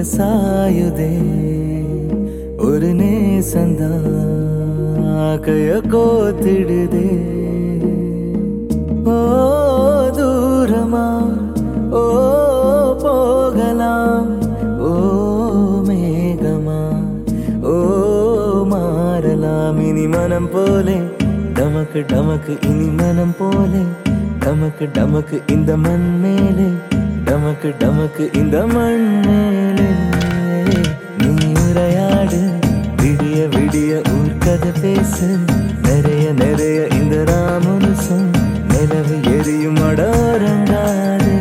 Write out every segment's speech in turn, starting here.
சாயுதே ஒரு நேசந்தா கைய கோத்திடுதே ஓ தூரமா ஓ போகலாம் ஓ மேகமா ஓ மாறலாம் இனி மனம் போலே டமக்கு டமக்கு இனி மனம் போலே டமக்கு டமக்கு இந்த மண் மேலே டமக்கு டமக்கு இந்த மண் மேலே நீ உரையாடு விடிய விடிய ஊர்க்கதை பேசு நிறைய நிறைய இந்த ராமனுசம் நிலவு எரியும் அடோரங்காது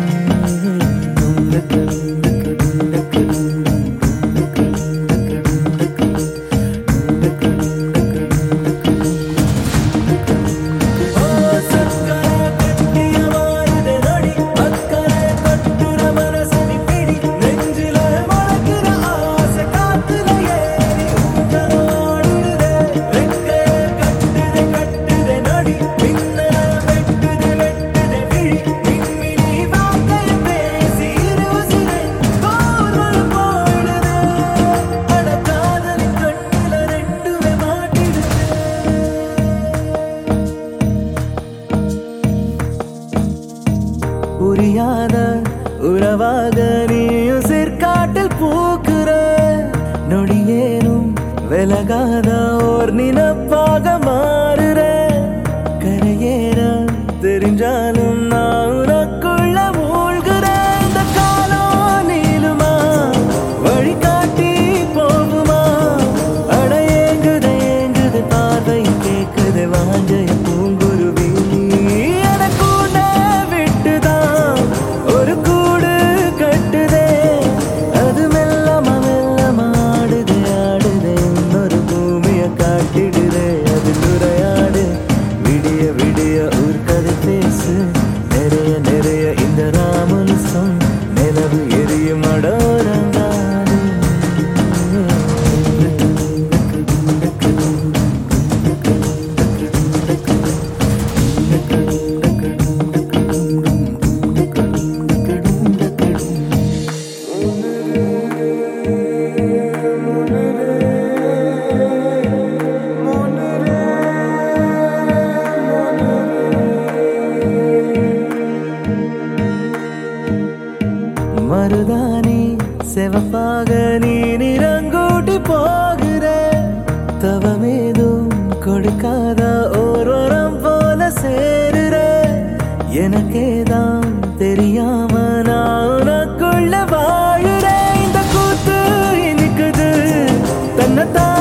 புரியாத உறவாக நீயும் சிற்காட்டில் பூக்குற நொடியேனும் விலகாத ஓர் நினப்பாக மாறுற கரையேற தெரிஞ்சாலும் நான் உனக்குள்ள மூழ்கிறேன் இந்த காலம் நீளுமா வழிகாட்டி போகுமா அட ஏங்குது ஏங்குது பார்வை கேக்குது வாஞ்சை பூங்குருவி எனக்கூட விட்டுதான் ஒரு கூடு கட்டுதே அது மெல்லமா மெல்லமா ஆடுது ஆடுதே இன்னொரு பூமிய காட்டிடுதே அது துறையாடு விடிய விடிய ஊர்க்கதை பேசு நிறைய நிறைய இந்த ராமனுசம் நிலவு எரியும் அடோரங்காடு மருதானி செவப்பாக நீ நிறங்கூட்டி போகிற தவமேதும் கொடுக்காத ஓரோரம் போல சேருற எனக்கேதான் தெரியாம நான் உனக்குள்ள வாழுற இந்த கூத்து இனிக்குது தன்னைத்தான்